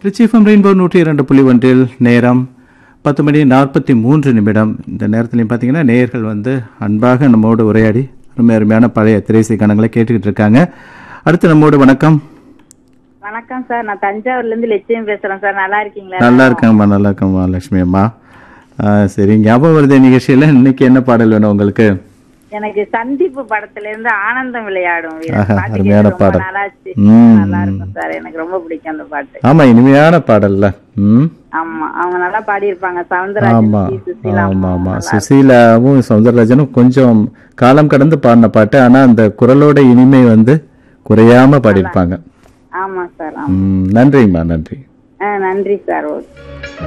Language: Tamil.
ரிச்சிஃபம் ரெயின்போ நூற்றி இரண்டு புள்ளி ஒன்றில் நேரம் பத்து மணி நாற்பத்தி மூன்று நிமிடம் இந்த நேரத்துலையும் பார்த்தீங்கன்னா நேயர்கள் வந்து அன்பாக நம்மோடு உரையாடி அருமை அருமையான பழைய திரைசை கணங்களை கேட்டுக்கிட்டு இருக்காங்க அடுத்து நம்மோடு வணக்கம் வணக்கம் சார் நான் தஞ்சாவூர்ல இருந்து லட்சியம் பேசுறேன் சார் நல்லா இருக்கீங்களா நல்லா இருக்கேங்கம்மா நல்லா இருக்கேம்மா லட்சுமி அம்மா ஆ, சரி ஞாபகம் வருது நிகழ்ச்சியில் இன்னைக்கு என்ன பாடல் வேணும் உங்களுக்கு எனக்கு சந்திப்பு படத்துல இருந்து ஆனந்தம் விளையாடும் வீரன். ஆஹா, பாட்டு அருமையான கேட்டு ரொம்ப பாடல். நாளாச்சு. ம், நல்லா இருக்கும் சார் எனக்கு ரொம்ப பிடிக்கும் அந்த பாட்டு ஆமா இனிமையான பாடல்ல ம் ஆமா அவங்க நல்லா பாடியிருப்பாங்க சவுந்தரராஜன் ஆமா பி. சுசீலா ஆமா அம்மா ஆமா நல்லா சுசீலாவும் சௌந்தரராஜனும் கொஞ்சம் காலம் கடந்து பாடின பாட்டு ஆனா அந்த குரலோட இனிமை வந்து குறையாம பாடியிருப்பாங்க ஆமா சார் ஆமா ம், நன்றிங்கம்மா நன்றி ஆ, நன்றி சார் ஓகே